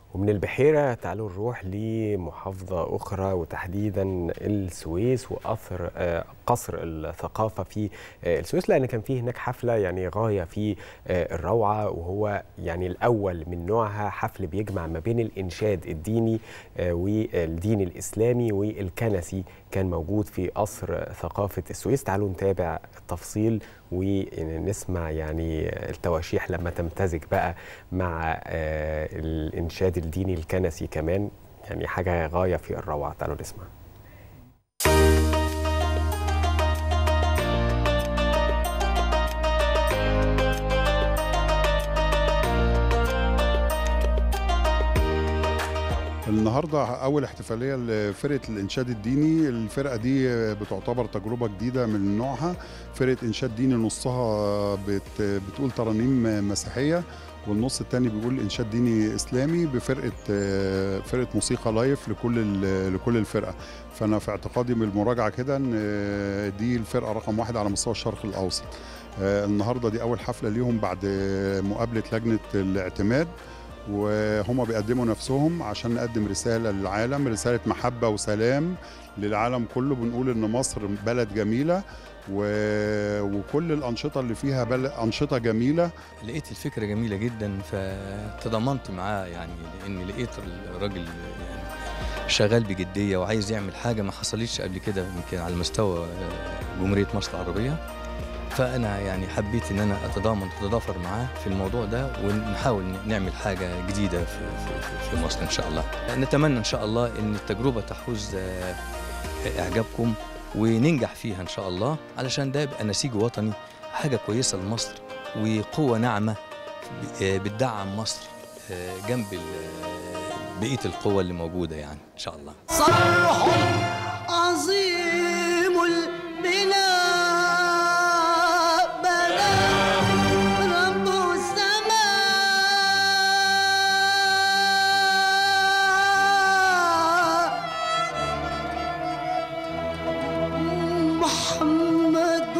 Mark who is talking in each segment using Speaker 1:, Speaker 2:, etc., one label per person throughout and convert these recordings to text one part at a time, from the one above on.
Speaker 1: ومن البحيرة تعالوا نروح لمحافظة أخرى وتحديدا السويس وأثر آه، قصر الثقافة في آه، السويس لأن كان فيه هناك حفلة يعني غاية في آه، الروعة وهو يعني الأول من نوعها حفل بيجمع ما بين الإنشاد الديني آه، والدين الإسلامي والكنسي كان موجود في قصر ثقافة السويس تعالوا نتابع التفصيل ونسمع يعني التواشيح لما تمتزج بقى مع آه، الإنشاد الديني الكنسي كمان يعني حاجة غاية في الروعة تعالوا نسمع
Speaker 2: النهارده اول احتفاليه لفرقه الانشاد الديني الفرقه دي بتعتبر تجربه جديده من نوعها فرقه انشاد ديني نصها بت بتقول ترانيم مسيحيه والنص التاني بيقول انشاد ديني اسلامي بفرقه فرقه موسيقى لايف لكل ال- لكل الفرقه فانا في اعتقادي من المراجعه كده ان دي الفرقه رقم واحد على مستوى الشرق الاوسط النهارده دي اول حفله ليهم بعد مقابله لجنه الاعتماد وهم بيقدموا نفسهم عشان نقدم رسالة للعالم رسالة محبة وسلام للعالم كله بنقول إن مصر بلد جميلة و... وكل الأنشطة اللي فيها بل... أنشطة جميلة
Speaker 3: لقيت الفكرة جميلة جدا فتضامنت معاه يعني لأن لقيت الراجل يعني شغال بجدية وعايز يعمل حاجة ما حصلتش قبل كده يمكن على مستوى جمهورية مصر العربية فأنا يعني حبيت إن أنا أتضامن وأتضافر معاه في الموضوع ده ونحاول نعمل حاجة جديدة في, في, في مصر إن شاء الله نتمنى إن شاء الله إن التجربة تحوز آه، إعجابكم وننجح فيها إن شاء الله علشان ده يبقى نسيج وطني حاجة كويسة لمصر وقوة ناعمة آه، بتدعم مصر آه، جنب ال- بقية القوة اللي موجودة يعني إن شاء الله
Speaker 4: صرح عظيم البناء بنى رب السماء محمد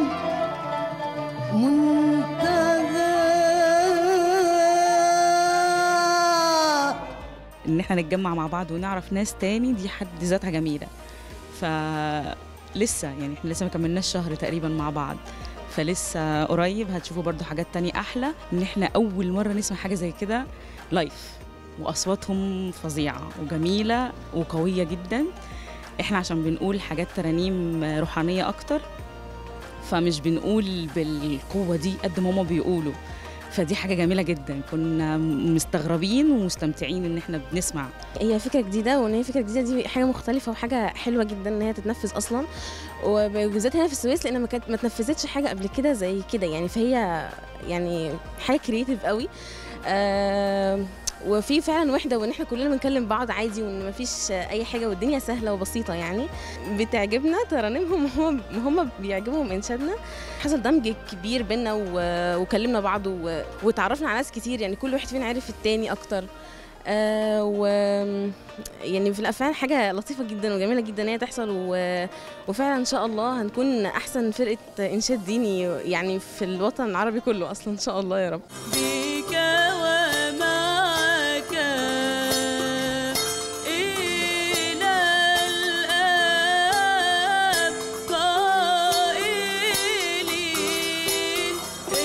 Speaker 4: منتهى
Speaker 5: ان احنا نتجمع مع بعض ونعرف ناس تاني دي حد ذاتها جميله ف لسه يعني احنا لسه ما كملناش شهر تقريبا مع بعض فلسه قريب هتشوفوا برضو حاجات تانية احلى ان احنا اول مره نسمع حاجه زي كده لايف واصواتهم فظيعه وجميله وقويه جدا احنا عشان بنقول حاجات ترانيم روحانيه اكتر فمش بنقول بالقوه دي قد ما هما بيقولوا فدي حاجه جميله جدا كنا مستغربين ومستمتعين ان احنا بنسمع
Speaker 6: هي فكرة جديدة وإن هي فكرة جديدة دي حاجة مختلفة وحاجة حلوة جدا إن هي تتنفذ أصلا وبالذات هنا في السويس لأن ما كانت ما تنفذتش حاجة قبل كده زي كده يعني فهي يعني حاجة كرييتيف قوي آه وفي فعلا وحده وان احنا كلنا بنكلم بعض عادي وان مفيش اي حاجه والدنيا سهله وبسيطه يعني بتعجبنا ترانيمهم هم هم بيعجبهم انشادنا حصل دمج كبير بينا و- وكلمنا بعض و- وتعرفنا على ناس كتير يعني كل واحد فينا عرف التاني اكتر آه و يعني في الافعال حاجه لطيفه جدا وجميله جدا ان هي تحصل و... وفعلا ان شاء الله هنكون احسن فرقه انشاد ديني يعني في الوطن العربي كله اصلا ان شاء الله يا رب
Speaker 4: بك ومعك إلى الآب قائلين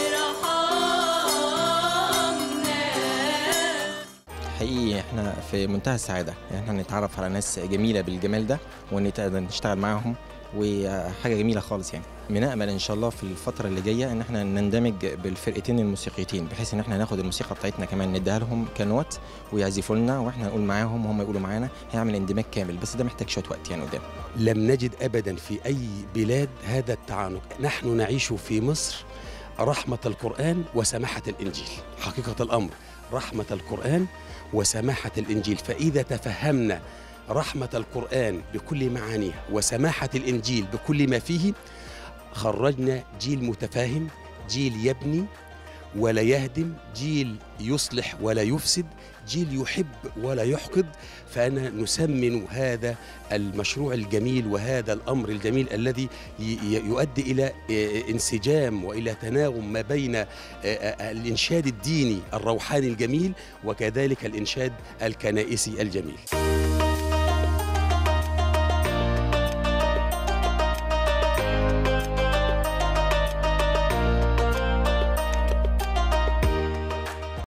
Speaker 4: ارحمنا
Speaker 7: حقيقي احنا في منتهى السعاده يعني احنا نتعرف على ناس جميله بالجمال ده ونقدر نشتغل معاهم وحاجه جميله خالص يعني بنامل ان شاء الله في الفتره اللي جايه ان احنا نندمج بالفرقتين الموسيقيتين بحيث ان احنا ناخد الموسيقى بتاعتنا كمان نديها لهم كنوت ويعزفوا لنا واحنا نقول معاهم وهم يقولوا معانا هيعمل اندماج كامل بس ده محتاج شويه وقت يعني قدام
Speaker 8: لم نجد ابدا في اي بلاد هذا التعانق نحن نعيش في مصر رحمه القران وسماحه الانجيل حقيقه الامر رحمه القران وسماحه الانجيل فاذا تفهمنا رحمه القران بكل معانيها وسماحه الانجيل بكل ما فيه خرجنا جيل متفاهم جيل يبني ولا يهدم جيل يصلح ولا يفسد جيل يحب ولا يحقد فأنا نسمن هذا المشروع الجميل وهذا الأمر الجميل الذي ي- ي- يؤدي إلى آه، انسجام وإلى تناغم ما بين آه، آه، الإنشاد الديني الروحاني الجميل وكذلك الإنشاد الكنائسي الجميل